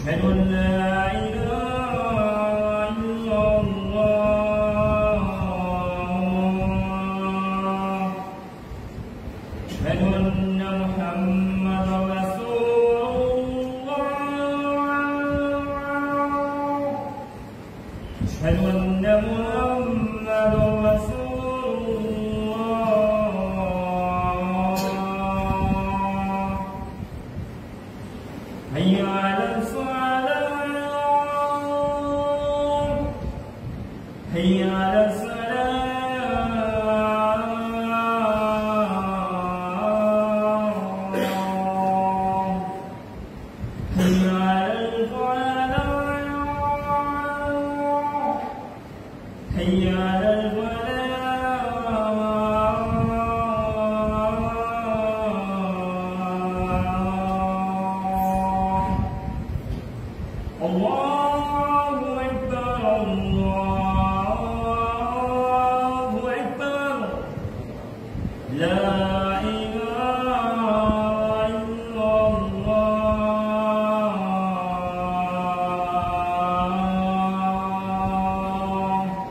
أشهد أن لا إله إلا الله أشهد أن محمدا رسول الله أشهد أن محمدا رسول الله حي على الصلاة حي على الصلاة حي على الفلاح حي على الفلاح الله أكبر الله أكبر لا إله إلا الله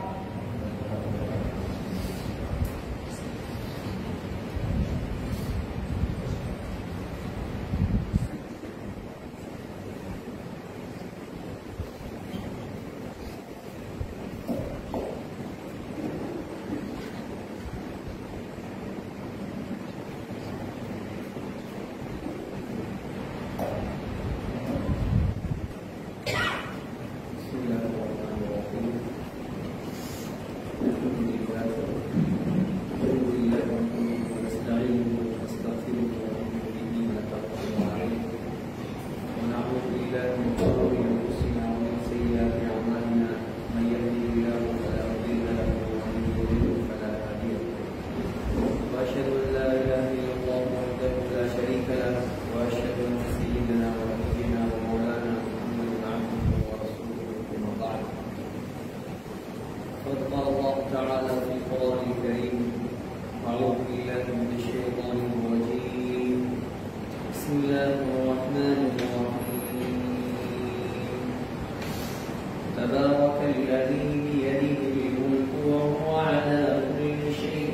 بسم الله الرحمن الرحيم الحمد لله نعوذ بالله ونستعينه ونستغفره ونؤمن به ونتوكل عليه ونعوذ بالله من شرور انفسنا ومن سيئات اعمالنا من يهده الله فلا مضل له ومن يضلل فلا هادي له واشهد ان لا اله الا الله وحده لا شريك له واشهد ان سيدنا ونبينا ومولانا محمدا عبده ورسوله اما بعد قد قال الله تعالى في القران الكريم اعوذ بالله من الشيطان الرجيم بسم الله الرحمن الرحيم تبارك الذي بيده الملك وهو على كل شيء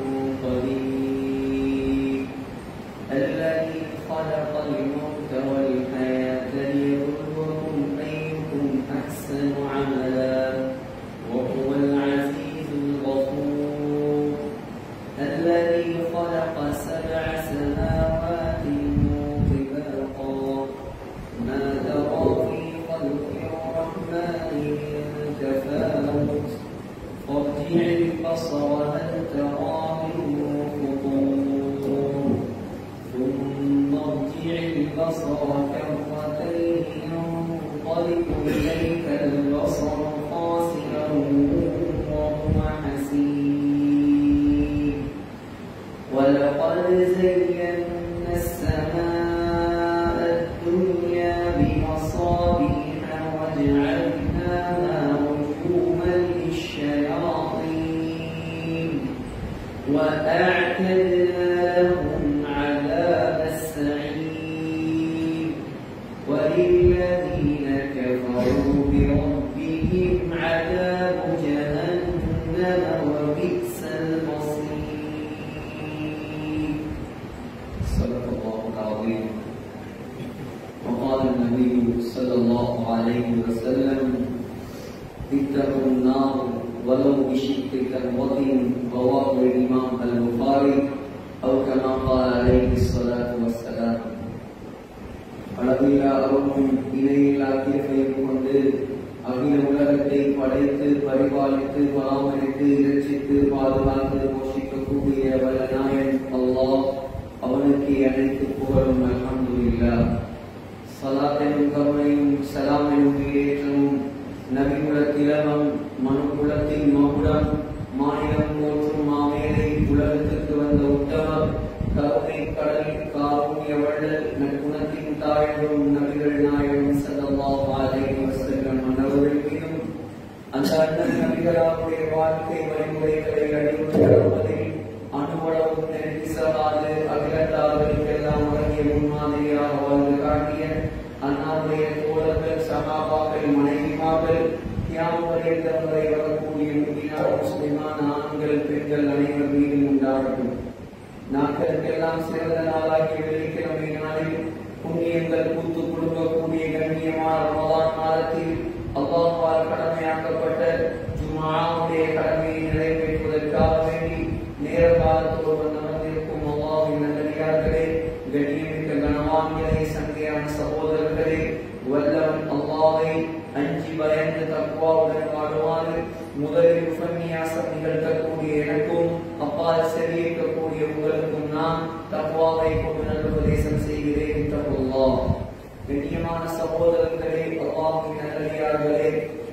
قدير الذي خلق الموت والحياة ليبلوكم أيكم أحسن عملا وهو العزيز الغفور الذي خلق سبع سماوات طباقا ما ترى في خلق الرحمن من تفاوت فارجع البصر هل ترى من فطور ثم ارجع البصر كرتين ينقلب إليك البصر خاسئا وهو حسير ولقد زينا السماء الدنيا بمصابيح وجعلناها رجوما للشياطين وأعتدنا لهم عذاب السعير وللذين كفروا بربهم عذاب جهنم وبئس المصير صدق الله العظيم وقال النبي صلى الله عليه وسلم اتقوا النار ولو بشق تمرة رواه الإمام البخاري أو كما قال عليه الصلاة والسلام அளவில்லா அருளும் இணையில்லா தீர்ப்பையும் கொண்டு அகில உலகத்தை படைத்து பரிபாலித்து பராமரித்து இரட்சித்து பாதுகாத்து போஷிக்கக்கூடிய வல்லநாயன் அல்லாஹ் அவனுக்கு அனைத்து புகழும் அல்ஹம்துலில்லாஹ் சலாத்தெனும் கருணையும் சலாமெனும் ஈரேற்றமும் நபிகுல திலகம் மனுக்குலத்தின் மகுடம் மாநிலம் போற்றும் மாமேலை உலகத்துக்கு வந்த உத்தமர் கருணை கடலில் காரூண்ய வள்ளல் நற்குணத்தின் தாழ்வும் நபிகள் நாயகம் ஸல்லல்லாஹு அலைஹி வஸல்லம் மன்னவர்கள் மீதும் அந்த அண்ணன் நபிகளாருடைய வாழ்க்கை வழிமுறைகளை அடித்து நடப்பதில் அனுபவம் நெருங்கிசலாது அகிலத்தார்களுக்கெல்லாம் வழங்கிய முன்மாதிரியாக வாழ்ந்து காட்டிய அண்ணாவுடைய தோழர்கள் சகாபாக்கள் மனைவிமார்கள் தியாகம் வரையத்தம் வரை வரக்கூடிய முக்கியமான முஸ்லிமான ஆண்கள் பெண்கள் அனைவர் மீதும் உண்டாகட்டும் நாட்களுக்கெல்லாம் சிறந்த நாளாகிய வெள்ளிக்கிழமை நாளில் புண்ணியங்கள் பூத்து குடும்பக்கூடிய கண்ணியமான ரமலான் மாதத்தில் அல்லாஹ்வால் கடமையாக்கப்பட்ட ஜும்ஆவுடைய கடமையை நிறைவேற்றுவதற்காக வேண்டி நேர காலத்தோடு வந்து அமர்ந்திருக்கும் அல்லாஹ்வின் நல்லடியார்களே கண்ணியமிக்க கனவான்களே சங்கையான சகோதரர்களே வல்லவன் அல்லாஹை அஞ்சி பயந்து தக்குவாவுடன் வாழுமாறு முதலில் உபன்யாசம் நிகழ்த்தக்கூடிய எனக்கும் அப்பால் செவியேற்கக்கூடிய உங்களுக்கும் நான் தக்குவாவை கொண்டு நல்லுபதேசம் செய்கிறேன் தக்குவா கண்ணியமான சகோதரர்களே அல்லாஹின் நல்லடியார்களே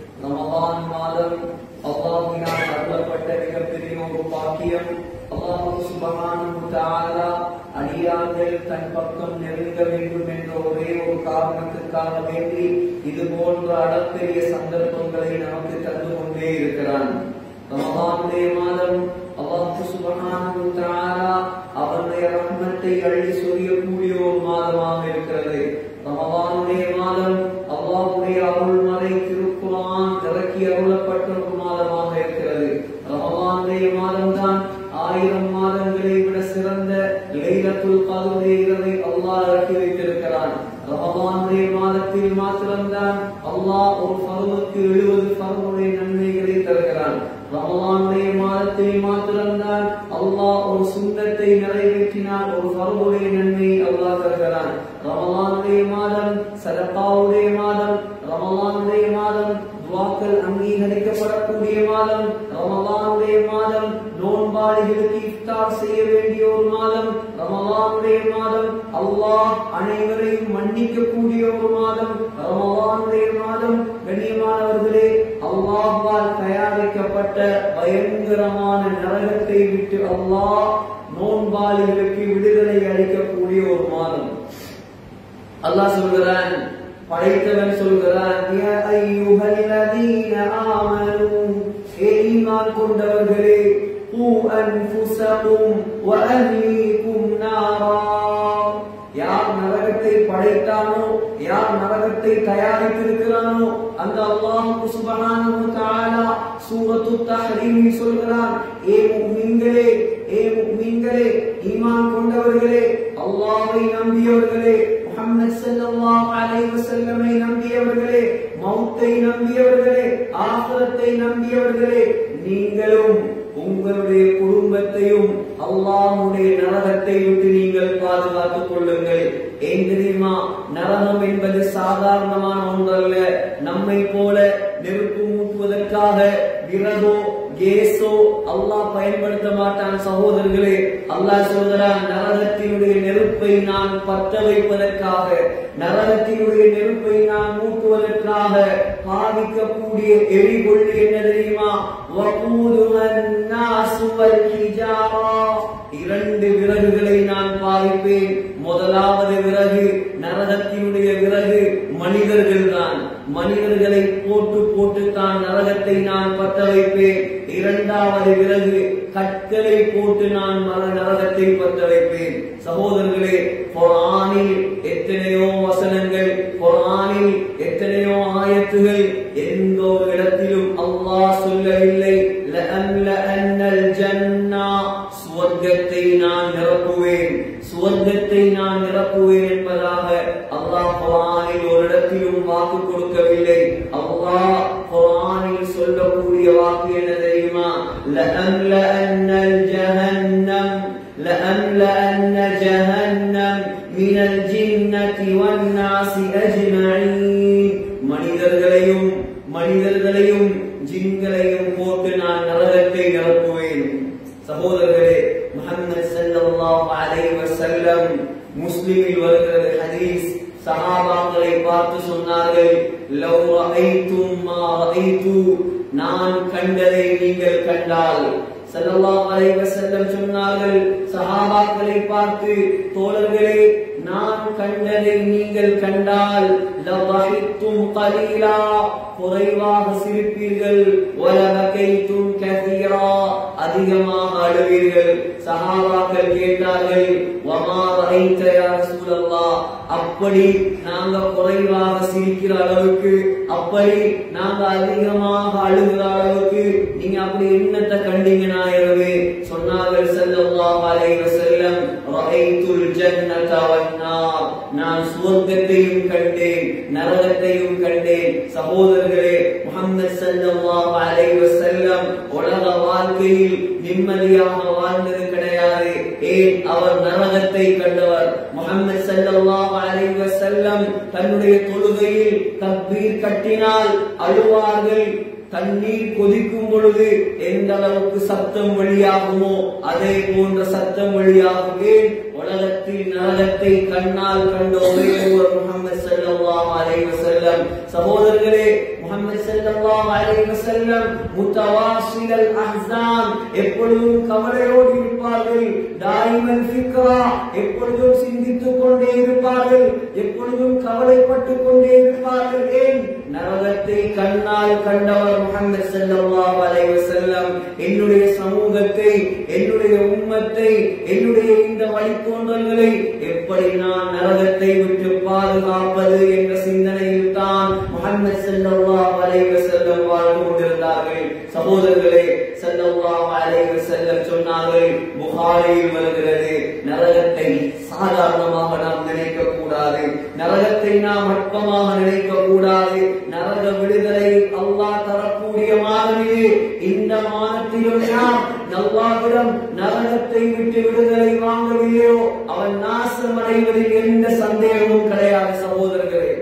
ரமதான் மாதம் அல்லாஹினால் அருளப்பட்ட மிகப்பெரிய ஒரு பாக்கியம் அல்லாஹு சுபஹானஹு தஆலா அடியார்கள் தன் பக்கம் நெருங்க வேண்டும் என்ற ஒரே ஒரு காரணத்துக்காக வேண்டி இது போன்ற அளப்பெரிய சந்தர்ப்பங்களை நமக்கு தந்து கொண்டே இருக்கிறான் ரமதானுடைய மாதம் அல்லாஹு சுபஹானஹு தஆலா அவருடைய ரஹ்மத்தை அள்ளி சொரியக்கூடிய ஒரு மாதமாக இருக்கிறது ரமதானுடைய மாதம் அல்லாஹ்வுடைய அருள்மறை திருக்குர்ஆன் இறக்கி அருளப்பட்ட ஒரு மாதமாக இருக்கிறது ரமதானுடைய மாதம் தான் ஆயிரம் மாதங்களை விட சிறந்த லைலத்துல் கத்ருடைய இரவை அல்லாஹ் இறக்கி வைத்திருக்கிறான் ரமதானுடைய மாதத்தில் மாத்திரம்தான் அல்லாஹ் ஒரு ஃபர்துக்கு 70 ஃபர்துடைய நன்மைகளை தருகிறான் ரமலானுடைய மாதத்தில் மாத்திரம்தான் அல்லாஹ் ஒரு சுண்ணத்தை நிறைவேற்றினால் ஒரு ஃபர்துடைய நன்மையை அல்லாஹ் தருகிறான் ரமலானுடைய மாதம் சதகாவுடைய மாதம் ரமலானுடைய மாதம் துவாக்கள் அங்கீகரிக்கப்படக்கூடிய மாதம் ரமலானுடைய மாதம் நோன்பாளிகளுக்கு இஃப்தார் செய்ய வேண்டிய ஒரு மாதம் ரமலானுடைய மாதம் அல்லாஹ் அனைவரையும் மன்னிக்கக்கூடிய ஒரு மாதம் ரமலானுடைய மாதம் கண்ணியமானவர்களே அல்லாஹ்வால் தயாரிக்கப்பட்ட பயங்கரமான நரகத்தை விட்டு அல்லாஹ் நோன்பாளிகளுக்கு விடுதலை அளிக்கக்கூடிய ஒரு மாதம் அல்லாஹ் சொல்கிறான் படைத்தவன் சொல்கிறான் யா அய்யுஹல்லதீன ஆமனூ ஏ ஈமான் கொண்டவர்களே கூ அன்ஃபுஸகும் வ அஹ்லீகும் நாரா யார் நரகத்தை படைத்தானோ யார் நரகத்தை தயாரித்திருக்கிறானோ அந்த அல்லாஹ் சுப்ஹானஹு தஆலா சூரத்து தஹ்ரீமில் சொல்கிறான் ஏ முஃமின்களே ஏ முஃமின்களே ஈமான் கொண்டவர்களே அல்லாஹ்வை நம்பியவர்களே முஹம்மது ஸல்லல்லாஹு அலைஹி வஸல்லமை நம்பியவர்களே மௌத்தை நம்பியவர்களே ஆகிரத்தை நம்பியவர்களே நீங்களும் உங்களுடைய குடும்பத்தையும் அல்லாஹ்வுடைய நரகத்தை விட்டு நீங்கள் பாதுகாத்துக் கொள்ளுங்கள் ஏன் தெரியுமா நரகம் என்பது சாதாரணமான ஒன்றல்ல நம்மை போல நெருப்பு மூட்டுவதற்காக விறகோ கேஸோ அல்லாஹ் பயன்படுத்த மாட்டான் சகோதரர்களே அல்லாஹ் சொல்கிறான் நரகத்தினுடைய நெருப்பை நான் பற்ற வைப்பதற்காக நரகத்தினுடைய நெருப்பை நான் மூட்டுவதற்காக பாதிக்கக்கூடிய எரிகொள்ளி என்ன தெரியுமா வகூதுஹன் நாசு வல் ஹிஜாரா இரண்டு விறகுகளை நான் பாதிப்பேன் முதலாவது விறகு நரகத்தினுடைய விறகு மனிதர்கள் தான் மனிதர்களை போட்டு போட்டு தான் நரகத்தை நான் பற்ற வைப்பேன் இரண்டாவது விறகு கற்களை போட்டு நான் மர நரகத்தை பற்ற வைப்பேன் சகோதரர்களே குர்ஆனில் எத்தனையோ வசனங்கள் குர்ஆனில் எத்தனையோ ஆயத்துகள் எந்த ஒரு இடத்திலும் அல்லாஹ் சொல்லவில்லை லஅம்லஅன்னல் ஜன்னா சுவர்க்கத்தை நான் நிரப்புவேன் சுவர்க்கத்தை நான் நிரப்புவேன் என்பதாக அல்லாஹ் குர்ஆனில் ஒரு இடத்திலும் வாக்கு கொடுக்கவில்லை அல்லாஹ் குர்ஆனில் சொல்லக்கூடிய வாக்கு என்ன தெரியுமா லஅம்லஅன்னல் ஜஹன்னம் لأملأن جهنم من الجنة والناس أجمعين மனிதர்களையும் மனிதர்களையும் ஜின்களையும் போட்டு நான் நரகத்தை நிரப்புவேன் சகோதரர்களே முஹம்மது ஸல்லல்லாஹு அலைஹி வஸல்லம் முஸ்லிமில் வருகிறது ஹதீஸ் சஹாபாக்களை பார்த்து சொன்னார்கள் லவ் ரஅய்தும் மா ரஅய்து நான் கண்டதை நீங்கள் கண்டால் ஸல்லல்லாஹு அலைஹி வஸல்லம் சொன்னார்கள் சஹாபாக்களை பார்த்து தோழர்களே நான் கண்டதை நீங்கள் கண்டால் லதஹித்தும் கலீலா குறைவாக சிரிப்பீர்கள் வலபகைத்தும் கதீரா அதிகமாக அழுவீர்கள் சஹாபாக்கள் கேட்டார்கள் வமா ரஹைத யா ரசூலல்லாஹ் அப்படி நாங்க குறைவாக சிரிக்கிற அளவுக்கு அப்படி நாங்க அதிகமாக அழுகிற அளவுக்கு நீங்க அப்படி என்னத்தை கண்டீங்க நாயகமே சொன்னார்கள் ஸல்லல்லாஹு அலைஹி வஸல்லம் ரஅய்துல் ஜன்னத வன்னார் நான் சுவர்க்கத்தையும் கண்டேன் நரகத்தையும் கண்டேன் சகோதரர்களே முஹம்மது ஸல்லல்லாஹு அலைஹி வஸல்லம் உலக வாழ்க்கையில் நிம்மதியாக வாழ்ந்தது கிடையாது ஏன் அவர் நரகத்தை கண்டவர் முஹம்மது ஸல்லல்லாஹு அலைஹி வஸல்லம் தன்னுடைய தொழுகையில் தக்பீர் கட்டினால் அழுவார்கள் தண்ணீர் கொதிக்கும் பொழுது எந்த அளவுக்கு சத்தம் வெளியாகுமோ அதே போன்ற சத்தம் வெளியாகுமே உலகத்தில் நரகத்தை கண்ணால் கண்ட ஒரே ஒரு முகமது ஸல்லல்லாஹு அலைஹி வஸல்லம் சகோதரர்களே முகமது ஸல்லல்லாஹு அலைஹி வஸல்லம் முத்தவாசிலல் அஹ்சான் எப்பொழுதும் கவலையோடு இருப்பார்கள் தாயிமன் ஃபிக்ரா எப்பொழுதும் சிந்தித்துக் கொண்டே இருப்பார்கள் எப்பொழுதும் கவலைப்பட்டுக் கொண்டே இருப்பார்கள் ஏன் நரகத்தை கண்ணால் கண்டவர் முகமது ஸல்லல்லாஹு அலைஹி வஸல்லம் என்னுடைய சமூகத்தை என்னுடைய உம்மத்தை என்னுடைய இந்த வழித்தோன்றல்களை எப்படி நான் நரகத்தை விட்டு பாதுகாப்பது என்ற சிந்தனையில் தான் முகமது ஸல்லல்லாஹு அலைஹி வஸல்லம் வாழ்ந்து கொண்டிருந்தார்கள் சகோதரர்களே ஸல்லல்லாஹு அலைஹி வஸல்லம் சொன்னார்கள் புகாரியில் வருகிறது நரகத்தை சாதாரணமாக நாம் நினைக்க கூடாது நரகத்தை நாம் அற்பமாக நினைக்க கூடாது நரக விடுதலை அல்லாஹ் தரக்கூடிய மாதமே இந்த மாதத்திலும் நாம் நல்லாவிடம் நரகத்தை விட்டு விடுதலை வாங்கவில்லையோ அவன் நாசம் அடைவதில் எந்த சந்தேகமும் கிடையாது சகோதரர்களே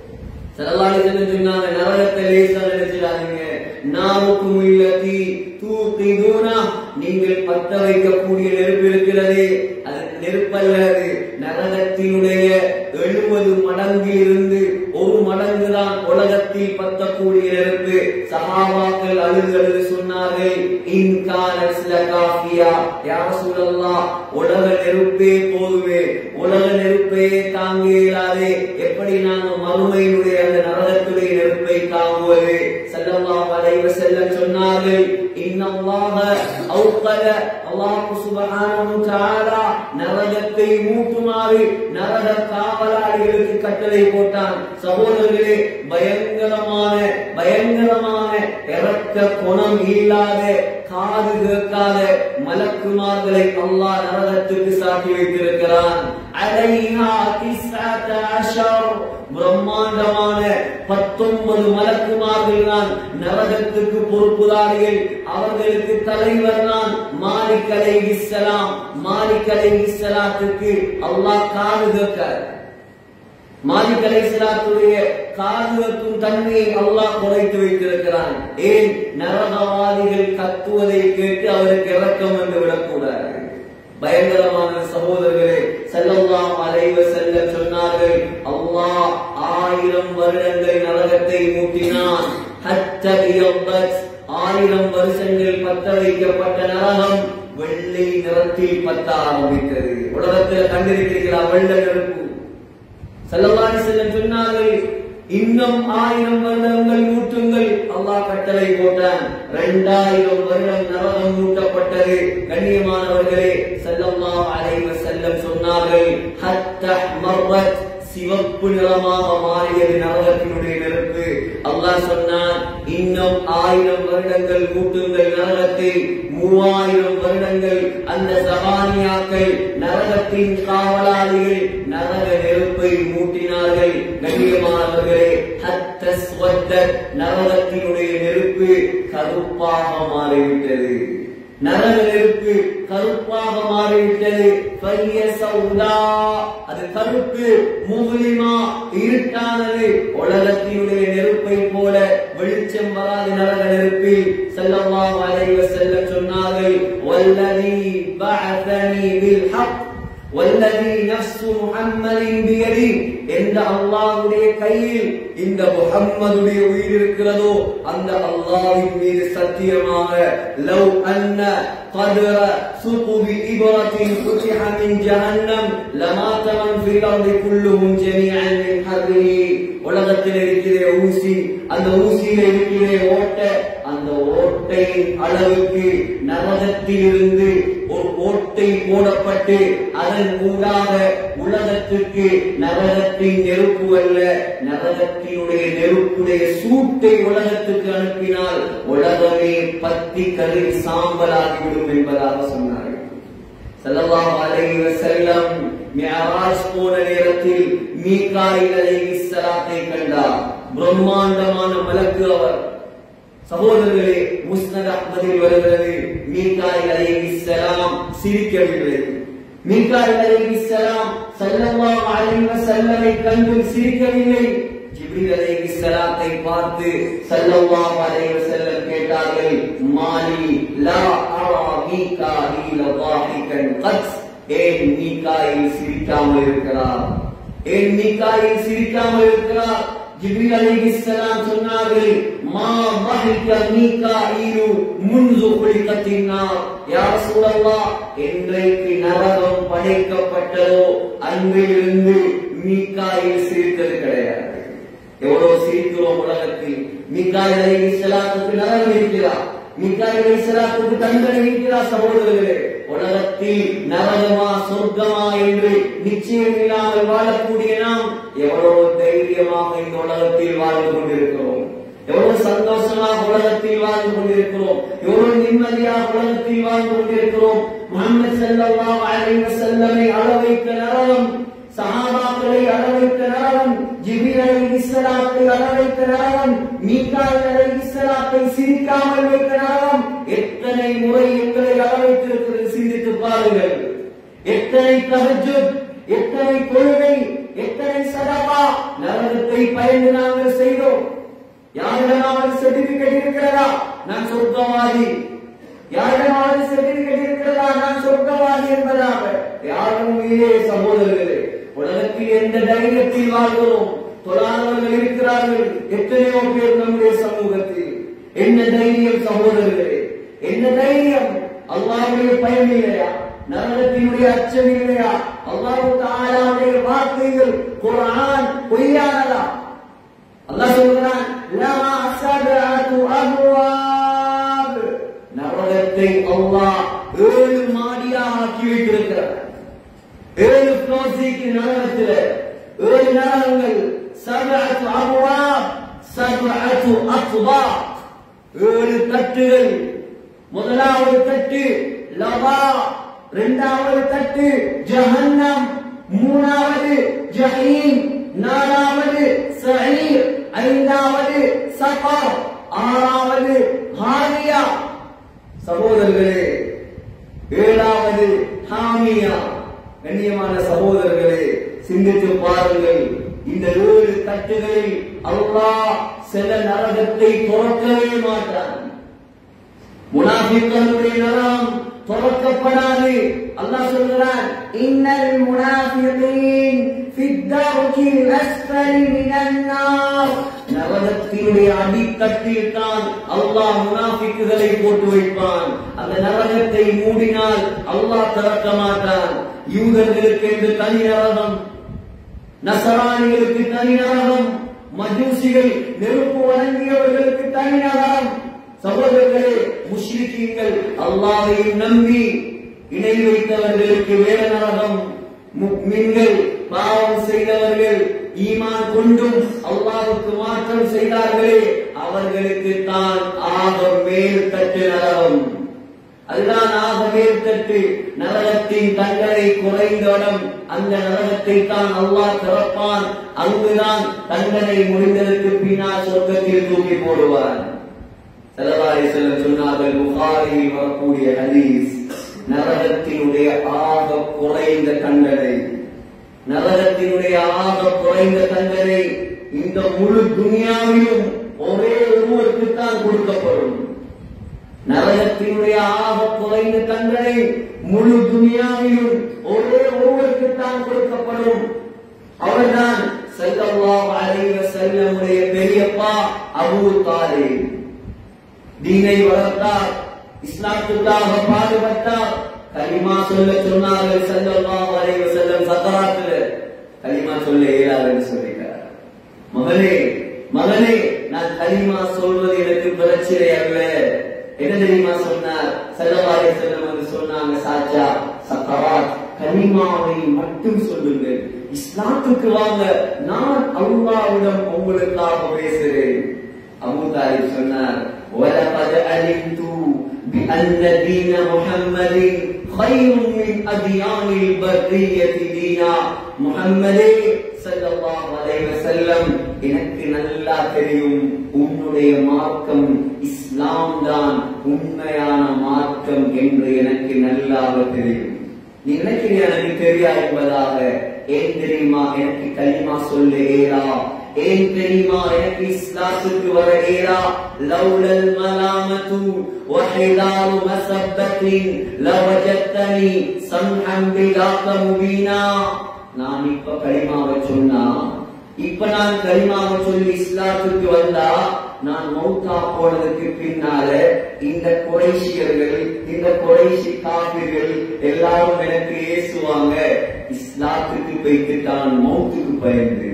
சரலாளி சொன்னாங்க நரகத்தை லேசா நினைச்சிடாதீங்க நாவுக்கும் இல்லத்தி தூக்கிதூனா நீங்கள் பத்த வைக்கக்கூடிய நெருப்பு இருக்கிறது அது நெருப்பல்ல அது நரகத்தினுடைய எழுபது மடங்கில் இருந்து ஒரு மடங்கு தான் உலகத்தில் பத்தக்கூடிய நெருப்பு சஹாபாக்கள் அழுது அழுது சொன்னார்கள் இன்கான காஃபியா யார சொல்லலாம் உலக நெருப்பே போதுமே உலக நெருப்பே தாங்க இயலாதே எப்படி நாங்கள் மறுமையினுடைய அந்த நரகத்துடைய நெருப்பை தாங்குவது ஸல்லல்லாஹு அலைஹி வஸல்லம் சொன்னார்கள் இன்னல்லாஹ அவுகல அல்லாஹ் சுப்ஹானஹு தஆலா நரகத்தை மூட்டுமாறு நரக காவலாளிகளுக்கு கட்டளை போட்டான் சகோதரர்களே பயங்கரமான பயங்கரமான இறக்க குணம் இல்லாத காது கேட்காத மலக்குமார்களை அல்லாஹ் நரகத்துக்கு சாட்டி வைத்திருக்கிறான் அலைஹா திஸ்அத அஷர் பிரம்மாண்டமான பத்தொன்பது மலக்குமார்கள் தான் நரகத்துக்கு பொறுப்புதாரிகள் அவர்களுக்கு தலைவர் தான் மாலிக் அலைஹிஸ்ஸலாம் மாலிக் அலைஹிஸ்ஸலாத்துக்கு அல்லாஹ் காது கேட்க மாலிக் அலைஹிஸ்ஸலாத்துடைய காதுகத்தும் தன்மையை அல்லாஹ் குறைத்து வைத்திருக்கிறான் ஏன் நரகவாதிகள் கத்துவதை கேட்டு அவருக்கு இறக்கம் வந்து விடக்கூடாது பயங்கரமான சகோதரர்களே ஸல்லல்லாஹு அலைஹி வஸல்லம் சொன்னார்கள் அல்லாஹ் ஆயிரம் வருடங்கள் நரகத்தை மூட்டினான் ஹத்த யபத் ஆயிரம் வருஷங்கள் பத்த வைக்கப்பட்ட நரகம் வெள்ளை நிறத்தில் பத்த ஆரம்பித்தது உலகத்தில் கண்டிருக்கிறீர்களா வெள்ளை நெருப்பு ஸல்லல்லாஹு அலைஹி வஸல்லம் சொன்னார்கள் இன்னும் ஆயிரம் வருடங்கள் மூட்டுங்கள் அல்லாஹ் கட்டளை போட்டான் இரண்டாயிரம் வருடம் நரகம் மூட்டப்பட்டது கண்ணியமானவர்களே ஸல்லல்லாஹு அலைஹி வஸல்லம் சொன்னார்கள் ஹத்த மர்வத் சிவப்பு நிறமாக மாறியது நரகத்தினுடைய நெருப்பு அல்லாஹ் சொன்னான் இன்னும் ஆயிரம் வருடங்கள் மூட்டுங்கள் நரகத்தை மூவாயிரம் வருடங்கள் அந்த சபானியாக்கள் நரகத்தின் காவலாளிகள் நரக நெருப்பை மூட்டினார்கள் கண்ணியமானவர்களே ஹத்த ஸ்வத்தத் நரகத்தினுடைய நெருப்பு கருப்பாக மாறிவிட்டது நரக நெருப்பு கருப்பாக மாறிவிட்டது பைய சௌதா அது கருப்பு முகுலிமா இருட்டானது உலகத்தினுடைய நெருப்பை போல வெளிச்சம் வராது நரக நெருப்பில் ஸல்லல்லாஹு அலைஹி வஸல்லம் சொன்னார்கள் வல்லதி பஅதனி பில் ஹக் வல்லதி நஃப்சு முஹம்மதின் பியதி எந்த அல்லாஹ்வுடைய கையில் இந்த முஹம்மதுடைய உயிர் இருக்கிறதோ அந்த அல்லாஹ்வின் மீது சத்தியமாக லவ் அன்ன قدر ثقب إبرة فتح من جهنم لمات من في الأرض كلهم جميعا من حره உலகத்தில் இருக்கிற ஊசி அந்த ஊசியில இருக்கிற ஓட்டை அந்த ஓட்டையின் அளவுக்கு நரகத்தில் இருந்து ஒரு ஓட்டை போடப்பட்டு அதன் ஊடாக உலகத்திற்கு நரகத்தின் நெருப்பு அல்ல நரகத்தினுடைய நெருப்புடைய சூட்டை உலகத்துக்கு அனுப்பினால் உலகமே பத்தி கரு சாம்பலாகிவிடும் என்பதாக சொன்னார்கள் ஸல்லல்லாஹு அலைஹி வஸல்லம் மிஅராஜ் போன நேரத்தில் மீகாயில் அலைஹிஸ்ஸலாத்தை கண்டார் பிரம்மாண்டமான மலக்கு அவர் சகோதரர்களே முஸ்னத் அஹ்மதில் வருகிறது மீகாயில் அலைஹிஸ்ஸலாம் சிரிக்கவில்லை மீகாயில் அலைஹிஸ்ஸலாம் ஸல்லல்லாஹு அலைஹி வஸல்லமை கண்டு சிரிக்கவில்லை ஜிப்ரீல் அலைஹிஸ்ஸலாத்தை பார்த்து ஸல்லல்லாஹு அலைஹி வஸல்லம் கேட்டார்கள் மாலி லா அரா மீகாயில் ضاحكا قد ஏன் மீகாயில் சிரிக்காமல் இருக்கிறார் ஏன் மீகாயில் சிரிக்காமல் இருக்கிறார் ஜிப்ரீல் அலைஹிஸ்ஸலாம் சொன்னார்கள் மா ضحك மீகாயில் منذ خلقت النار யா ரசூலல்லாஹ் என்றைக்கு நரகம் படைக்கப்பட்டதோ அன்றிலிருந்து மீகாயில் சிரித்தது கிடையாது எவ்வளவு சிரிக்கிறோம் உலகத்தில் மிக்காய் அலை இஸ்லாத்துக்கு நரகம் இருக்கிறார் மிக்காய் அலை இஸ்லாத்துக்கு தண்டனை இருக்கிறார் சகோதரர்களே உலகத்தில் நரகமா சொர்க்கமா என்று நிச்சயம் இல்லாமல் வாழக்கூடிய நாம் எவ்வளவு தைரியமாக இந்த உலகத்தில் வாழ்ந்து கொண்டிருக்கிறோம் எவ்வளவு சந்தோஷமாக உலகத்தில் வாழ்ந்து கொண்டிருக்கிறோம் எவ்வளவு நிம்மதியாக உலகத்தில் வாழ்ந்து கொண்டிருக்கிறோம் முகமது ஸல்லல்லாஹு அலைஹி வஸல்லமை அளவைத்த நரகம் சஹாபாக்களை அளவைத்த நரகம் ஜிபில் அலைஹிஸ்ஸலாத்தை அளவைத்த நரகம் மீகாயில் அலைஹிஸ்ஸலாத்தை சிரிக்காமல் வைத்த நரகம் எத்தனை முறை எங்களை அளவைத்திருக்கிறது சிந்தித்து பாருங்கள் எத்தனை தஹஜ்ஜுத் எத்தனை கொள்கை எத்தனை சதகா நரகத்தை பயந்து நாங்கள் செய்தோம் யாரிடமாவது சர்டிபிகேட் இருக்கிறதா நான் சொர்க்கவாதி யாரிடமாவது சர்டிபிகேட் இருக்கிறதா நான் சொர்க்கவாதி என்பதாக யாரும் இல்லையே சகோதரர்களே உலகத்தில் எந்த தைரியத்தில் வாழ்கிறோம் தொழாதவர்கள் இருக்கிறார்கள் எத்தனையோ பேர் நம்முடைய சமூகத்தில் என்ன தைரியம் சகோதரர்களே என்ன தைரியம் அல்லாஹ்வுடைய பயம் இல்லையா நரகத்தினுடைய அச்சம் இல்லையா அல்லாஹ் தாலாவுடைய வார்த்தைகள் குர்ஆன் பொய்யானதா அல்லாஹ் சொல்கிறான் லா சபஅத்து அப்வாப் நரகத்தை அல்லாஹ் ஏழு மாடியாக ஆக்கி வைத்திருக்கிறார் ஏழு ப்ளோசிக்கு நரகத்தில் ஏழு நரகங்கள் சபஅத்து அப்வாப் சபஅத்து அத்பா ஏழு தட்டுகள் முதலாவது தட்டு லவா இரண்டாவது தட்டு ஜஹன்னம் மூணாவது ஜஹீம் நாலாவது சஹீர் ஐந்தாவது சஃபர் ஆறாவது ஹாரியா சகோதரர்களே ஏழாவது ஹாமியா கண்ணியமான சகோதரர்களே சிந்தித்து பாருங்கள் இந்த ஏழு தட்டுகளில் அல்லாஹ் சில நரகத்தை துறக்கவே மாட்டான் முனாஃபிக்களுடைய நரம் துறக்கப்படாது அல்லாஹ் சொல்கிறான் இன்னல் முனாஃபிகீன் ஃபித்தர்கில் அஸ்ஃபலி மினன் நார் நரகத்தினுடைய அடித்தட்டில் தான் அல்லாஹ் முனாஃபிக்குகளை போட்டு வைப்பான் அந்த நரகத்தை மூடினால் அல்லாஹ் திறக்க மாட்டான் யூதர்களுக்கு என்று தனி நரகம் நசராணிகளுக்கு தனி நரகம் மஜூசிகள் நெருப்பு வணங்கியவர்களுக்கு தனி நரகம் சகோதரர்களே முஷ்ரிக்கீங்கள் அல்லாஹ்வையும் நம்பி இணை வைத்தவர்களுக்கு வேற நரகம் முக்மின்கள் பாவம் செய்தவர்கள் ஈமான் கொண்டும் அல்லாஹ்வுக்கு மாற்றம் செய்தார்களே அவர்களுக்கு தான் ஆக மேல் தட்டு நரகம் அதுதான் ஆக மேல் தட்டு நரகத்தின் தண்டனை குறைந்த இடம் அந்த நரகத்தை தான் அல்லாஹ் திறப்பான் அங்குதான் தண்டனை முடிந்ததற்கு பின்னால் சொர்க்கத்தில் தூக்கி போடுவான் செலவாரி செல்லம் சொன்னார்கள் புகாரில் வரக்கூடிய ஹதீஸ் நரகத்தினுடைய ஆக குறைந்த தண்டனை நரகத்தினுடைய ஆக குறைந்த தண்டனை இந்த முழு துனியாவிலும் ஒரே ஒருவருக்கு தான் கொடுக்கப்படும் நரகத்தினுடைய ஆக குறைந்த தண்டனை முழு துனியாவிலும் ஒரே ஒருவருக்கு தான் கொடுக்கப்படும் அவர்தான் ஸல்லல்லாஹு அலைஹி வஸல்லமுடைய பெரியப்பா அபூ தாலிப் தீனை வளர்த்தார் இஸ்லாத்துக்காக பாடுபட்டார் கலிமா சொல்ல சொன்னார்கள் ஸல்லல்லாஹு அலைஹி வஸல்லம் சக்கராத்துல கலிமா சொல்ல இயலாதுன்னு சொல்லிட்டார் மகனே மகனே நான் கலிமா சொல்வது எனக்கு பிரச்சனை அல்ல என்ன தெரியுமா சொன்னார் ஸல்லல்லாஹு அலைஹி வஸல்லம் வந்து சொன்னாங்க சாச்சா சக்கராத் கலிமாவை மட்டும் சொல்லுங்கள் இஸ்லாத்துக்கு வாங்க நான் அல்லாவிடம் உங்களுக்காக பேசுகிறேன் அபூ தாலிப் சொன்னார் وَلَقَدْ عَلِمْتُ بِأَنَّ دِينَ مُحَمَّدٍ خَيْرٌ مِنْ أَدْيَانِ الْبَرِّيَّةِ دِينًا முஹம்மதே ஸல்லல்லாஹு அலைஹி வஸல்லம் எனக்கு நல்லா தெரியும் உன்னுடைய மார்க்கம் இஸ்லாம் தான் உண்மையான மார்க்கம் என்று எனக்கு நல்லாக தெரியும் நீ நினைக்கிறீங்க எனக்கு தெரியா என்பதாக ஏன் தெரியுமா எனக்கு கலிமா சொல்ல ஏறா ஏன் தெரியுமா எனக்கு இஸ்லாத்துக்கு வர ஏறா லவ்லல் மலாமத்து وحذار مسبة لوجدتني سمحا بلاك مبينا நான் இப்ப கலிமாவை சொன்னா இப்ப நான் கலிமாவை சொல்லி இஸ்லாத்துக்கு வந்தா நான் மௌத்தா போனதுக்கு பின்னால இந்த குறைஷியர்கள் இந்த குறைஷி காபிர்கள் எல்லாரும் எனக்கு ஏசுவாங்க இஸ்லாத்துக்கு போய்த்து தான் மௌத்துக்கு பயந்து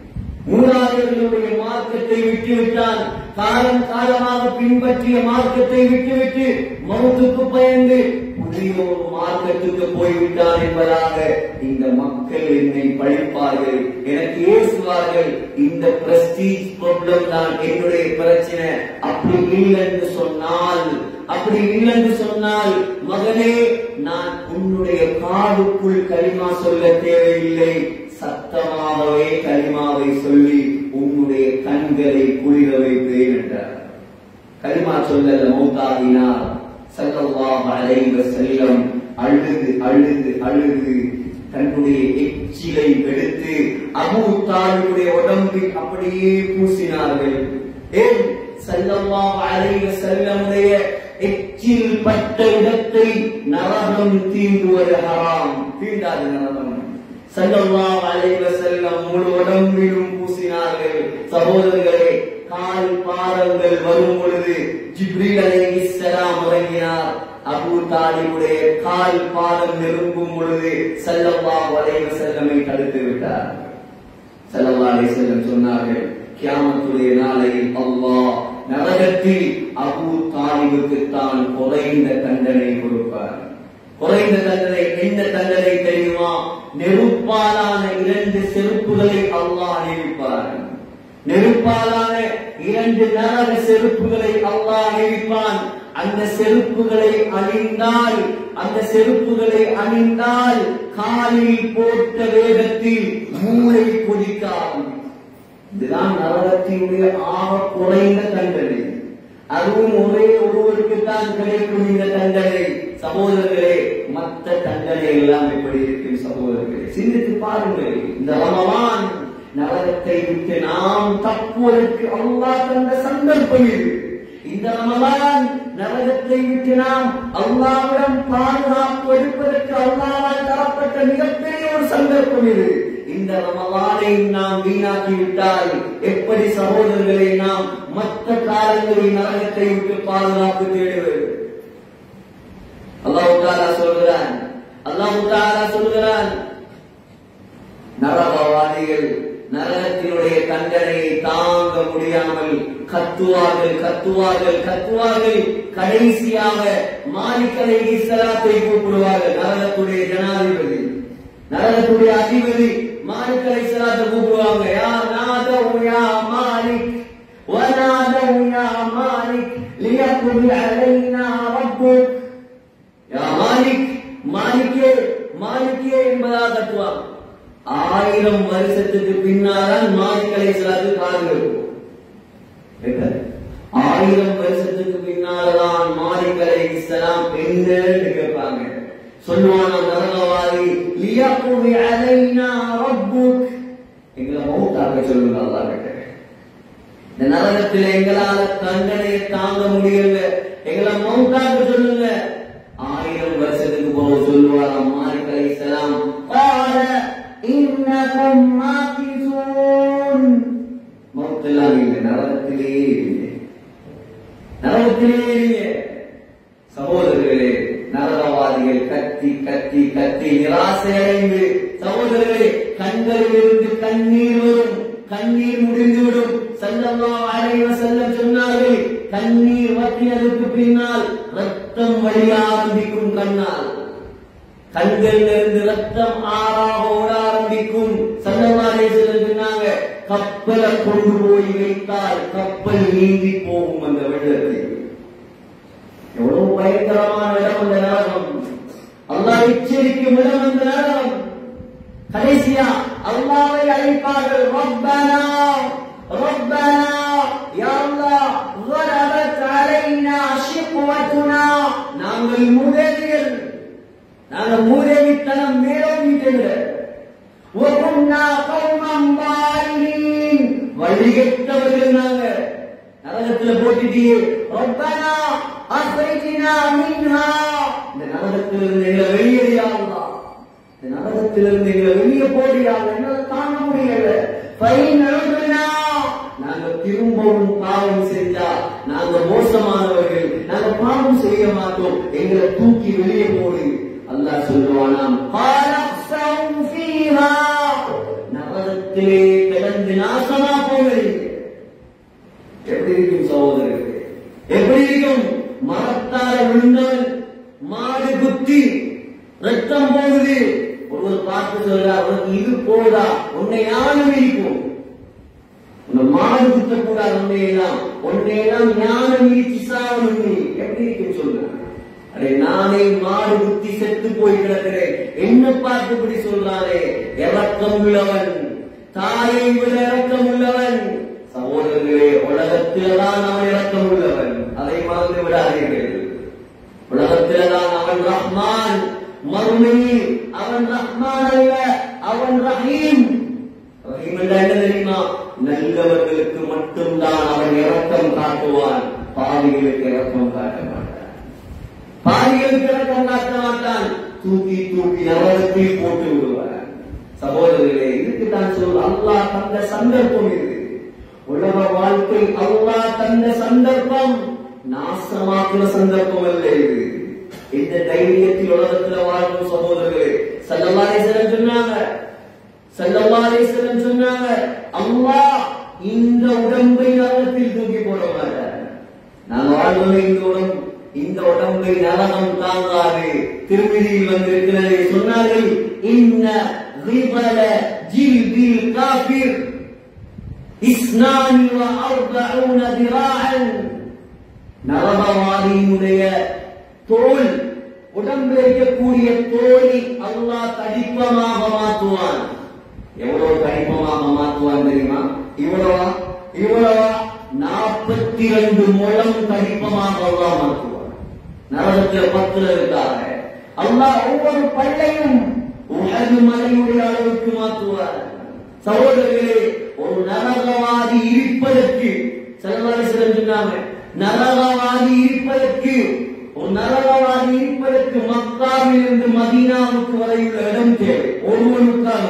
மூலாளர்களுடைய மார்க்கத்தை விட்டுவிட்டான் காலம் காலமாக பின்பற்றிய மார்க்கத்தை விட்டுவிட்டு மௌத்துக்கு பயந்து புதிய ஒரு மார்க்கத்துக்கு போய்விட்டான் என்பதாக இந்த மக்கள் என்னை பழிப்பார்கள் எனக்கு ஏசுவார்கள் இந்த பிரஸ்டீஜ் ப்ராப்ளம் தான் என்னுடைய பிரச்சனை அப்படி இல்லை என்று சொன்னால் அப்படி இல்லை என்று சொன்னால் மகனே நான் உன்னுடைய காதுக்குள் கலிமா சொல்ல தேவையில்லை சத்தமாகவே கலிமாவை சொல்லி உன்னுடைய கண்களை குளிர வைப்பேன் என்றார் கலிமா சொல்லல மௌத்தாகினார் சல்லல்லாஹு அலைஹி வஸல்லம் அழுது அழுது அழுது தன்னுடைய எச்சிலை எடுத்து அபூ தாலிபுடைய உடம்பில் அப்படியே பூசினார்கள் ஏன் சல்லல்லாஹு அலைஹி வஸல்லமுடைய எச்சில் பட்ட இடத்தை நரகம் தீண்டுவது ஹராம் தீண்டாது நரகம் சல்லல்லாஹு அலைஹி வஸல்லம் முழு உடம்பிலும் பூசினார்கள் சகோதரர்களே கால் பாதங்கள் வரும் பொழுது ஜிப்ரீல் அலைஹிஸ்ஸலாம் இறங்கினார் அபூ தாலிபுடைய கால் பாதம் நெருங்கும் பொழுது சல்லல்லாஹு அலைஹி வஸல்லமை தடுத்து விட்டார் சல்லல்லாஹு அலைஹி வஸல்லம் சொன்னார்கள் கியாமத்துடைய நாளையில் அல்லாஹ் நரகத்தில் அபூ தாலிபுக்கு தான் குறைந்த தண்டனை கொடுப்பார் குறைந்த தண்டனை என்ன தண்டனை தெரியுமா நெருப்பாலான இரண்டு செருப்புகளை அல்லாஹ் அணிவிப்பார் நெருப்பாலான இரண்டு நரக செருப்புகளை அல்லாஹ் அணிவிப்பான் அந்த செருப்புகளை அணிந்தால் அந்த செருப்புகளை அணிந்தால் காலில் போட்ட வேகத்தில் மூளை கொதிக்க ஆரம்பிக்கும் இதுதான் நரகத்தினுடைய ஆக குறைந்த தண்டனை அதுவும் ஒரே ஒருவருக்கு தான் கிடைக்கும் இந்த தண்டனை சகோதரர்களே மற்ற தண்டனை எல்லாம் எப்படி இருக்கும் சகோதரர்களே சிந்தித்து பாருங்கள் இந்த ரமலான் நரகத்தை விட்டு நாம் தப்புவதற்கு அல்லாஹ் தந்த சந்தர்ப்பம் இது இந்த ரமலான் நரகத்தை விட்டு நாம் அல்லாவிடம் பாதுகாப்பு எடுப்பதற்கு அல்லாவால் தரப்பட்ட மிகப்பெரிய ஒரு சந்தர்ப்பம் இது இந்த ரமலானை நாம் வீணாக்கி விட்டால் எப்படி சகோதரர்களை நாம் மற்ற காலங்களில் நரகத்தை விட்டு பாதுகாப்பு தேடுவது அல்லாஹ் தாலா சொல்கிறான் அல்லாஹ் தாலா சொல்கிறான் நரகவாதிகள் நரகத்தினுடைய தண்டனையை தாங்க முடியாமல் கத்துவார்கள் கத்துவார்கள் கத்துவார்கள் கடைசியாக மாலிக்கலை இஸ்லாத்தை கூப்பிடுவார்கள் நரகத்துடைய ஜனாதிபதி நரகத்துடைய அதிபதி மாலிக்கலை இஸ்லாத்தை கூப்பிடுவாங்க யா நாதவு யா மாலிக் ونادوا يا مالك ليقضي علينا ربك யா மாலிக் மாலிக்கே மாலிக்கே என்பதாக கத்துவாங்க ஆயிரம் வருஷத்துக்கு பின்னால்தான் மாலிக் அலைஹிஸ்ஸலாத்து காது இருக்கும் என்ன? ஆயிரம் வருஷத்துக்கு பின்னால்தான் மாலிக் அலைஹிஸ்ஸலாம் என்னன்னு கேட்பாங்க சொல்லுவான நரகவாதி லியக்குவி அலைனா ரப்புக் எங்களை மௌத்தாக்க சொல்லுங்க அல்லாஹ் கிட்ட இந்த நரகத்தில் எங்களால தண்டனையை தாங்க முடியல எங்களை மௌத்தாக்க சொல்லுங்க ஆயிரம் வருஷத்துக்கு போக சொல்லுவாராம் மாலிக் அலைஹிஸ்ஸலாம் قال إنكم ماكثون மௌத்தெல்லாம் இல்லை நரகத்திலே இல்லை நரகத்திலே இல்லை சகோதரர்களே நரகவாதிகள் கத்தி கத்தி கத்தி நிராசையடைந்து சகோதரர்களே கண்களிலிருந்து கண்ணீர் வரும் கண்ணீர் முடிந்துவிடும் சல்லல்லாஹு அலைஹி வஸல்லம் சொன்னார்கள் கண்ணீர் வற்றியதற்கு பின்னால் ரத்த ரத்தம் வழிய ஆரம்பிக்கும் கண்ணால் கண்களில் இருந்து ரத்தம் ஆறாக ஓட ஆரம்பிக்கும் சல்லமாரே சொன்னாங்க கப்பலை கொண்டு போய் வைத்தால் கப்பல் நீந்தி போகும் அந்த வெள்ளத்தில் எவ்வளவு பயங்கரமான இடம் அந்த நரகம் அல்லாஹ் எச்சரிக்கும் இடம் அந்த நரகம் கடைசியா அல்லாவை அழைப்பார்கள் ரப்பனா ரப்பனா யா அல்லாஹ் غلبت علينا شقوتنا நாங்கள் மூதேவிகள் நாங்கள் மூதேவித்தனம் மேலோங்கிட்டு وكنا قوما ضالين வழிகெட்டவர்கள் நாங்க நரகத்துல போட்டுட்டியே ரப்பனா அஸ்ரிஜினா மின்ஹா இந்த நரகத்திலிருந்து எங்களை வெளியேறியா அல்லாஹ் இந்த நரகத்திலிருந்து எங்களை வெளியே போடியா என்னால தாங்க முடியல ஃபைன் எழுதுனா நாங்க திரும்பவும் பாவம் செஞ்சா நாங்க மோசமானவர்கள் நாங்க பாவம் செய்ய மாட்டோம் எங்களை தூக்கி வெளியே போடு அல்லாஹ் சொல்லுவானாம் "قَالَ اخْسَئُوا فِيهَا." நரகத்திலே கிடந்து நாசமா போகிறீங்க எப்படி இருக்கும் சகோதரர்களே எப்படி இருக்கும் மரத்தார விழுந்தவன் மாடு குத்தி ரத்தம் போகுது ஒருவர் பார்த்து சொல்றார் உனக்கு இது போதா உன்னை ஞானம் இருக்கும் உன்னை மாடு குத்தக்கூடாது உன்னையெல்லாம் உன்னையெல்லாம் ஞானம் இடிச்சு சாவணும் நீ எப்படி இருக்கும் சொல்றான் அடே நானே மாடு குத்தி செத்து போய் கிடக்கிறேன் என்ன பார்த்து இப்படி சொல்றானே இறக்கம் உள்ளவன் தாயை விட இறக்கம் உள்ளவன் சகோதரர்களே உலகத்தில்தான் அவன் இறக்கம் உள்ளவன் அதை மறந்து விடாதீர்கள் உலகத்தில்தான் அவன் ரஹ்மான் மறுமையில் அவன் ரஹ்மான் அல்ல அவன் ரஹீம் ரஹீம் என்றால் என்ன தெரியுமா நல்லவர்களுக்கு மட்டும்தான் அவன் இரக்கம் காட்டுவான் பாவிகளுக்கு இரக்கம் காட்ட மாட்டான் பாவிகளுக்கு இரக்கம் காட்ட மாட்டான் தூக்கி தூக்கி நரகத்தில் போட்டு விடுவான் சகோதரர்களே இதுக்கு தான் சொல் அல்லாஹ் தந்த சந்தர்ப்பம் இது உலக வாழ்க்கை அல்லாஹ் தந்த சந்தர்ப்பம் நாசமாக்குற சந்தர்ப்பம் அல்ல இது இந்த தைரியத்தில் உலகத்துல வாழும் சகோதரர்களே சல்லல்லாஹு சொன்னாங்க சல்லல்லாஹு சொன்னாங்க அல்லாஹ் இந்த உடம்பை நரகத்தில் தூக்கி போட மாட்டார் நான் வாழ்வது இந்த உடம்பு இந்த உடம்பை நரகம் தாங்காது திருமதியில் வந்திருக்கிறது சொன்னார்கள் இன்ன ரிபல ஜில்பில் காபிர் இஸ்னானி வ அர்பஊன திராஅன் நரகவாதியினுடைய தோல் உடம்பில் இருக்கக்கூடிய தோலை அல்லாஹ் தடிப்பமாக மாற்றுவான் எவ்வளவு தடிப்பமாக மாற்றுவான் தெரியுமா இவ்வளவா இவ்வளவா நாற்பத்தி ரெண்டு முழம் தடிப்பமாக அல்லாஹ் மாற்றுவான் நரகத்தில் பத்துல இருக்காங்க அல்லாஹ் ஒவ்வொரு பள்ளையும் உலகு மலையுடைய அளவுக்கு மாற்றுவார் சகோதரர்களே ஒரு நரகவாதி இருப்பதற்கு செல்வாரிசன் சொன்னாங்க நரகவாதி இருப்பதற்கு ஒரு நரகவாதி இருப்பதற்கு மக்காவில் இருந்து மதீனாவுக்கு வரையுள்ள இடம் தேவை ஒருவனுக்காக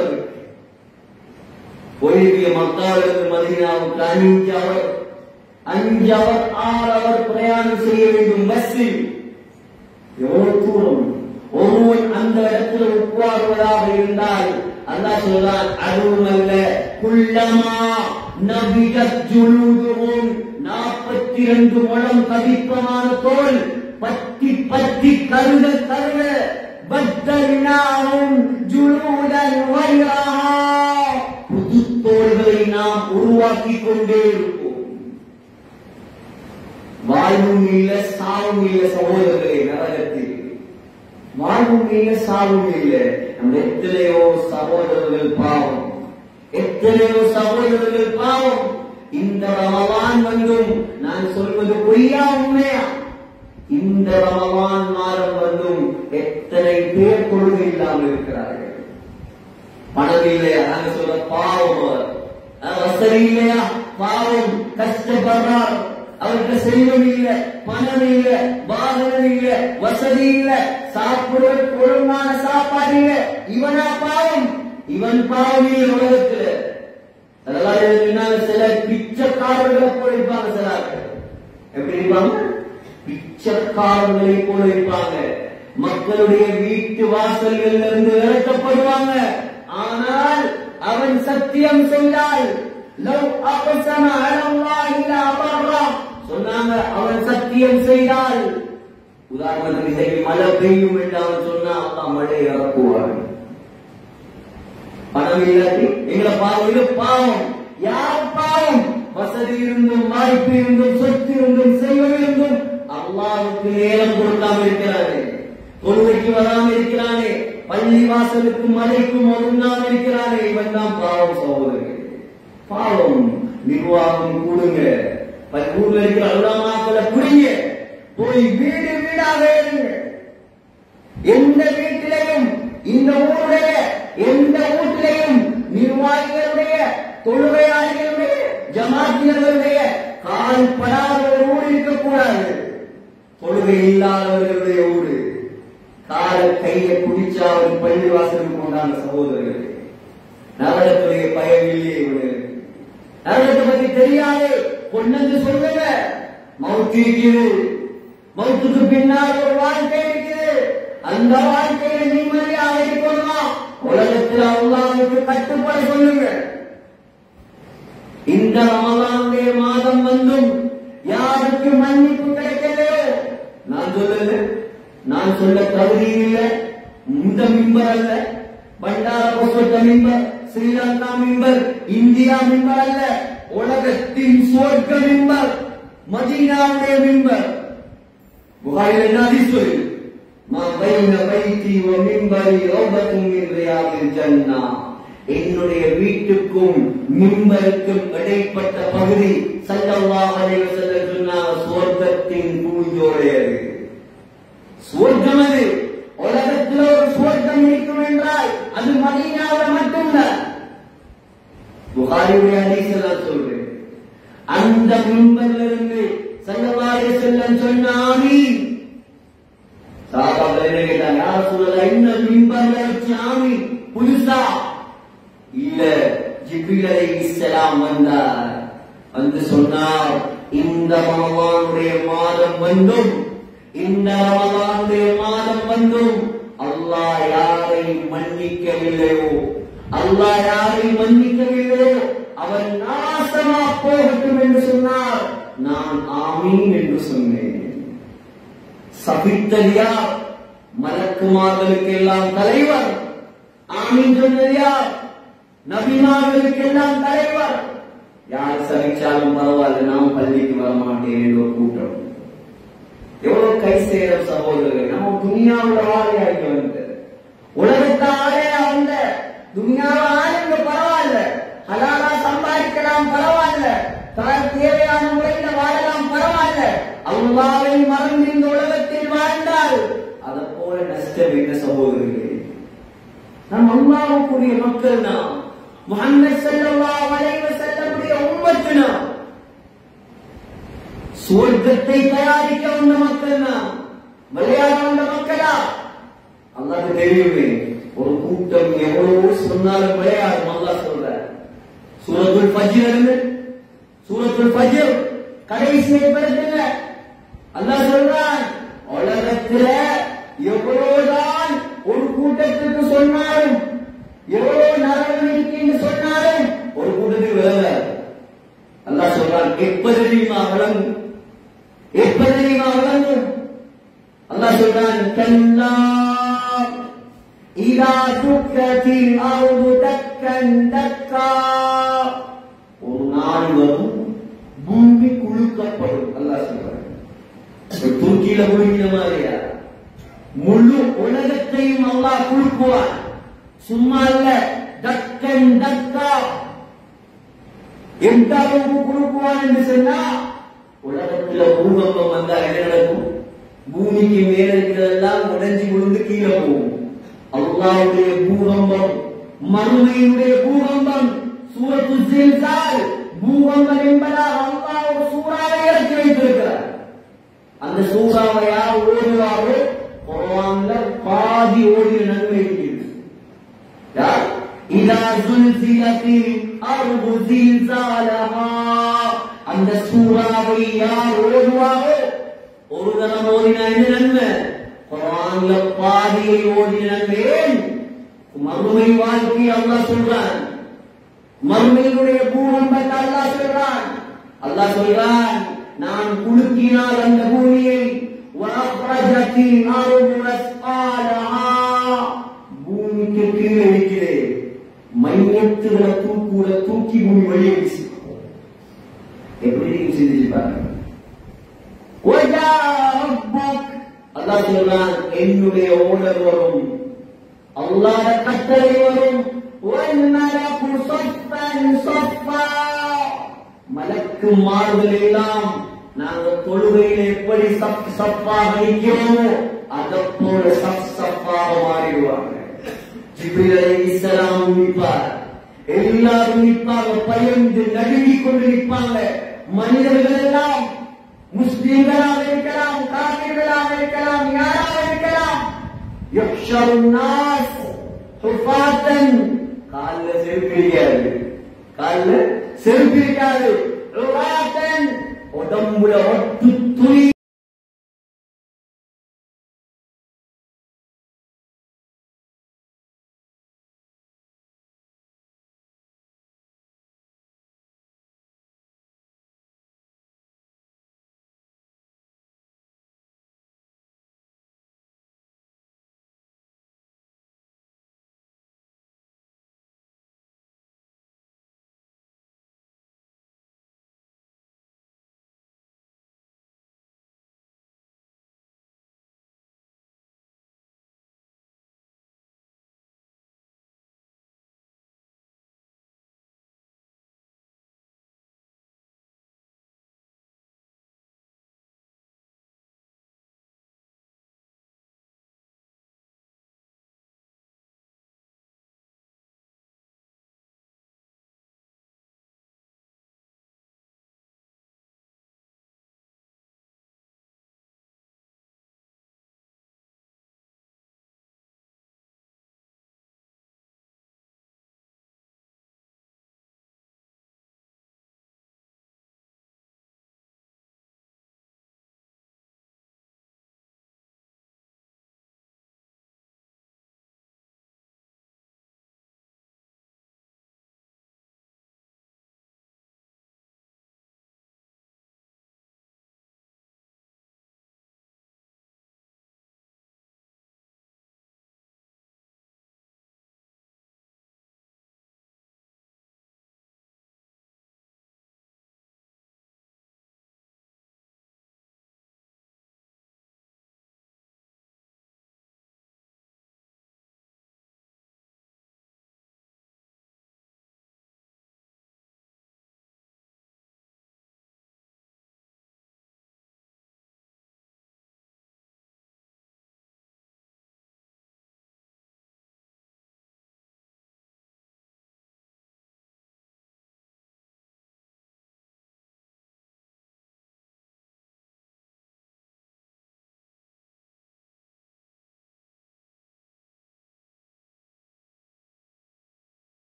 போயிருக்கிய மக்காவிலிருந்து மதீனாவுக்கு அஞ்சு அவர் அஞ்சு அவர் ஆறு அவர் பிரயாணம் செய்ய வேண்டும் பஸ்ஸில் எவ்வளவு தூரம் ஒருவன் அந்த இடத்துல உட்காருவதாக இருந்தால் அல்லாஹ் சொல்றான் அதுவும் அல்ல குள்ளமா நபிகத் ஜுலூதுஹும் நாற்பத்தி ரெண்டு முழம் கதிப்பமான தோல் பத்தி பத்தி கருக கருக பத்தல்னாவும் ஜுலூதன் வைரா புது தோள்களை நாம் உருவாக்கி கொண்டே இருப்போம் வாழ்வும் இல்ல சாவும் இல்ல சகோதரர்களே நரகத்தில் வாழ்வும் இல்ல சாவும் இல்ல நம்ம எத்தனையோ சகோதரர்கள் பாவம் எத்தனையோ சகோதரர்கள் பாவம் இந்த ரமலான் வந்தும் நான் சொல்வது பொய்யா உண்மையா இந்த ரமலான் மாதம் வந்தும் எத்தனை பேர் கொள்கை இல்லாமல் இருக்கிறார்கள் பணம் இல்லையா நாங்க சொல்ற பாவம் அவர் அஹ் வசதி இல்லையா பாவம் கஷ்டப்படுறார் அவருக்கு செல்வம் இல்ல பணம் இல்ல வாகனம் இல்ல வசதி இல்ல சாப்பிடுவதற்கு ஒழுங்கான சாப்பாடு இல்ல இவனா பாவம் இவன் பாவம் இல்லை உலகத்துல அதெல்லாம் எதுக்குன்னா சில பிச்சைக்காரர்களை போல இருப்பாங்க சில ஆட்கள். எப்படி இருப்பாங்க பிச்சைக்காரர்களை போல இருப்பாங்க மக்களுடைய வீட்டு வாசல்கள்ல இருந்து விரட்டப்படுவாங்க ஆனால் அவன் சத்தியம் செய்தால் லவ் அபசம அலல்லாஹி லா அபர்ரா சொன்னாங்க அவன் சத்தியம் செய்தால் உதாரணத்துக்கு இன்னைக்கு மழை பெய்யும் என்றால் சொன்னா அல்லாஹ் மழை இறக்குவார் பணம் இல்லாட்டி எங்களை பாவம் இது பாவம் யார் பாவம் வசதி இருந்தும் வாய்ப்பு இருந்தும் சொத்து இருந்தும் செல்வம் இருந்தும் அல்லாவுக்கு நேரம் கொடுக்காம இருக்கிறானே தொழுகைக்கு வராம இருக்கிறானே பள்ளி வாசலுக்கு மலைக்கும் ஒதுங்காம இருக்கிறானே இவன் தான் பாவம் சகோதரர்கள் பாவம் நிர்வாகம் கூடுங்க பல ஊர்ல இருக்கிற அல்லாமாக்களை புரியுங்க போய் வீடு வீடாக இருங்க எந்த வீட்டிலையும் இந்த ஊருடைய எந்த வீட்டிலையும் நிர்வாகிகளுடைய தொழுகையாளிகளுடைய ஜமாத்தினர்களுடைய கால் படாத ஒரு ஊர் இருக்கக்கூடாது தொழுகை இல்லாதவர்களுடைய ஊரு கால கையை பிடிச்சா அவர் பள்ளி வாசலுக்கு கொண்டாங்க சகோதரர்கள் நரகத்துடைய பயம் இல்லையே இவனுக்கு நரகத்தை பத்தி தெரியாது பொண்ணு சொல்லுங்க மவுத்து இருக்குது மவுத்துக்கு பின்னால் ஒரு வாழ்க்கை இருக்குது அந்த வாழ்க்கையில நிம்மதியாக இருக்கணுமா உலகத்தில் அல்லாவுக்கு கட்டுப்பட சொல்லுங்க இந்த ரமலானுடைய மாதம் வந்தும் யாருக்கு மன்னிப்பு கிடைக்கலையோ நான் சொல்லல நான் சொல்ல தகுதி இல்லை இந்த மிம்பர் அல்ல பண்டார பொசோட்ட மிம்பர் ஸ்ரீலங்கா மிம்பர் இந்தியா மிம்பர் அல்ல உலகத்தின் சுவர்க்க மிம்பர் மதீனாவுடைய மிம்பர் புகாரில் என்ன அதிசொல் மா பைன பைத்தி வ மிம்பரி ரௌபத்தும் மின் ரியாதில் ஜன்னா என்னுடைய வீட்டுக்கும் மிம்பருக்கும் இடைப்பட்ட பகுதி ஸல்லல்லாஹு அலைஹி வஸல்லம் சொன்னாங்க சுவர்க்கத்தின் பூஞ்சோடையது சுவர்க்கம் அது உலகத்தில் ஒரு சுவர்க்கம் இருக்கும் என்றால் அது மதீனாவில் மட்டும்தான் புகாரியுடைய ஹதீஸ் நான் சொல்றேன் அந்த மிம்பர்ல இருந்து சல்லல்லாஹு செல்லம் சொன்ன ஆமீன் சாபாக்கள் என்ன கேட்டாங்க யார் சொல்லல என்ன மிம்பர்ல வச்சு ஆமீன் புதுசா இல்ல ஜிப்ரீல் அலைஹிஸ்ஸலாம் வந்தார் வந்து சொன்னார் இந்த ரமலானுடைய மாதம் வந்தும் இந்த ரமலானுடைய மாதம் வந்தும் அல்லாஹ் யாரை மன்னிக்கவில்லையோ அல்லாஹ் யாரை மன்னிக்கவில்லையோ அவன் நாசமா போகட்டும் என்று சொன்னார் நான் ஆமீன் என்று சொன்னேன் சபித்தது யார் மலக்குமார்களுக்கு எல்லாம் தலைவர் ஆமீன் சொன்னது யார் நபிமார்களுக்கு எல்லாம் தலைவர் யார் சபிச்சாலும் பரவாயில்ல நாம் பள்ளிக்கு வரமாட்டேன் என்ற ஒரு கூட்டம் எவ்வளவு கை சேரும் சகோதரர்கள் நம்ம துணியாவோட ஆளையாகி வந்து உலகத்தை ஆளையா வந்த துணியாவை ஆளுங்க பரவாயில்ல ஹலாலா சம்பாதிக்கலாம் பரவாயில்ல தான் தேவையான முறையில வாழலாம் பரவாயில்ல அல்லாவை மறந்து இந்த உலகத்தில் வாழ்ந்தால் அதை போல நஷ்டம் என்ன சகோதரர்களே நம் அல்லாவுக்குரிய மக்கள் நாம் முகமது ஸல்லல்லாஹு அலைஹி வஸல்லமுடைய உம்மத்து நாம் சுவர்க்கத்தை தயாரிக்க வந்த மக்கள் நாம் விளையாட வந்த மக்களா அல்லாஹ்க்கு தெரியுமே ஒரு கூட்டம் எவ்வளவு சொன்னாலும் விளையாடும் அல்லாஹ் சொல்ற சூரத்துல் ஃபஜ்ர் இருந்து சூரத்துல் ஃபஜ்ர் கடைசி படத்துல அல்லாஹ் சொல்றான் உலகத்துல எவ்வளவுதான் ஒரு கூட்டத்துக்கு சொன்னாலும் எவ்வளவு நரகம் இருக்குன்னு சொன்னாலும் ஒரு கூட்டத்துக்கு விளங்காது அல்லாஹ் சொல்றான் எப்ப தெரியுமா விளங்கும் எப்ப தெரியுமா விளங்கும் அல்லாஹ் சொல்றான் கல்லா இதா துக்கத்தில் அவுது தக்கன் தக்கா ஒரு நாள் வரும் பூமி குலுக்கப்படும் அல்லாஹ் சொல்றான் இப்ப துருக்கியில குலுக்கின மாதிரியா முழு உலகத்தையும் அல்லாஹ் குலுக்குவான் சும்மா இல்ல தக்கன் தக்கா எந்த அளவுக்கு குலுக்குவான் என்று சொன்னா உலகத்துல பூகம்பம் வந்தா என்ன நடக்கும் பூமிக்கு மேல இருக்கிறதெல்லாம் உடைஞ்சு விழுந்து கீழே போகும் அல்லாவுடைய பூகம்பம் மறுமையினுடைய பூகம்பம் சூரத்து சீல்சால் பூகம்பம் என்பதால் அல்லாஹ் ஒரு சூறாவை இறக்கி வைத்திருக்கிறார் அந்த சூறாவை யார் ஓடுவாரோ குர்ஆன்ல பாதி ஓடிய நன்மை இருக்குது யார் இதா சுல்சிலத்தில் அர்து ஜில்சாலஹா அந்த சூறாவை யார் ஓடுவாரோ ஒரு தரம் ஓடின என்ன நன்மை குர்ஆன்ல பாதியை ஓடின நன்மை ஏன் மறுமை வாழ்க்கை அல்லாஹ் சொல்றான் மறுமையினுடைய பூகம்பத்தை அல்லாஹ் சொல்றான் அல்லாஹ் சொல்றான் நான் குலுக்கினால் அந்த பூமியை وأخرجت الأرض أثقالها பூமிக்கு கீழே இருக்கிறே மையத்துகளை தூக்குல தூக்கி பூமி வெளியே வீசி எப்படி நீங்க சிந்திச்சு பாருங்க وجاء ربك அல்லாஹ் சொல்றான் என்னுடைய ஓடர் வரும் அல்லாஹ் கட்டளை வரும் والملك صفا صفا மலக்கு மாறுதல் எல்லாம் நாங்க தொழுகையில் எப்படி சப் சப்பாக நிற்கிறோமோ அதை போல சப் சப்பாக மாறிடுவாங்க ஜிப்ரீல் அலைஹிஸ்ஸலாம் நிற்பார் எல்லாரும் நிற்பாங்க பயந்து நடுங்கிக் கொண்டு நிற்பாங்க மனிதர்கள் எல்லாம் முஸ்லிம்களாக இருக்கலாம் காவிர்களாக இருக்கலாம் யாராக இருக்கலாம் யக்ஷரு நாஸ் ஹுஃபாத்தன் கால்ல செருப்பு இருக்காது கால்ல செருப்பு இருக்காது உராத்தன் உடம்புல ஒட்டு துணி